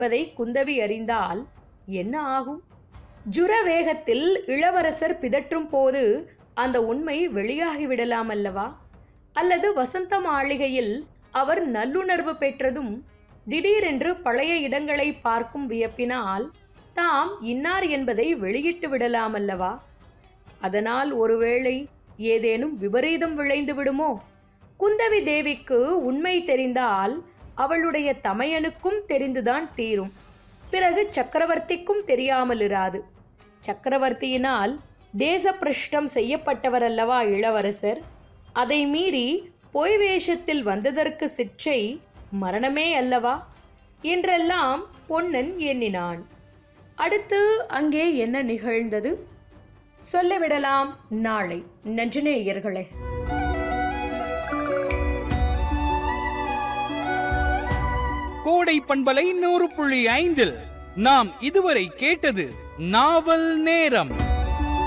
என்பதை குந்தவி அறிந்தால் என்ன ஆகும் ஜுர வேகத்தில் இளவரசர் பிதற்றும் போது அந்த உண்மை வெளியாகிவிடலாம் அல்லவா அல்லது வசந்த மாளிகையில் அவர் நல்லுணர்வு பெற்றதும் திடீரென்று பழைய இடங்களை பார்க்கும் வியப்பினால் தாம் இன்னார் என்பதை வெளியிட்டு விடலாம் அல்லவா அதனால் ஒருவேளை ஏதேனும் விபரீதம் விளைந்து விடுமோ குந்தவி தேவிக்கு உண்மை தெரிந்தால் அவளுடைய தமையனுக்கும் தெரிந்துதான் தீரும் பிறகு சக்கரவர்த்திக்கும் தெரியாமல் இராது சக்கரவர்த்தியினால் தேசப்பிரஷ்டம் செய்யப்பட்டவர் அல்லவா இளவரசர் அதை மீறி பொய் வேஷத்தில் வந்ததற்கு சிற்றை மரணமே அல்லவா என்றெல்லாம் பொன்னன் எண்ணினான் அடுத்து அங்கே என்ன நிகழ்ந்தது சொல்லிவிடலாம் நாளை நன்றினேயர்களே கோடை பண்பலை நூறு புள்ளி ஐந்தில் நாம் இதுவரை கேட்டது நாவல் நேரம்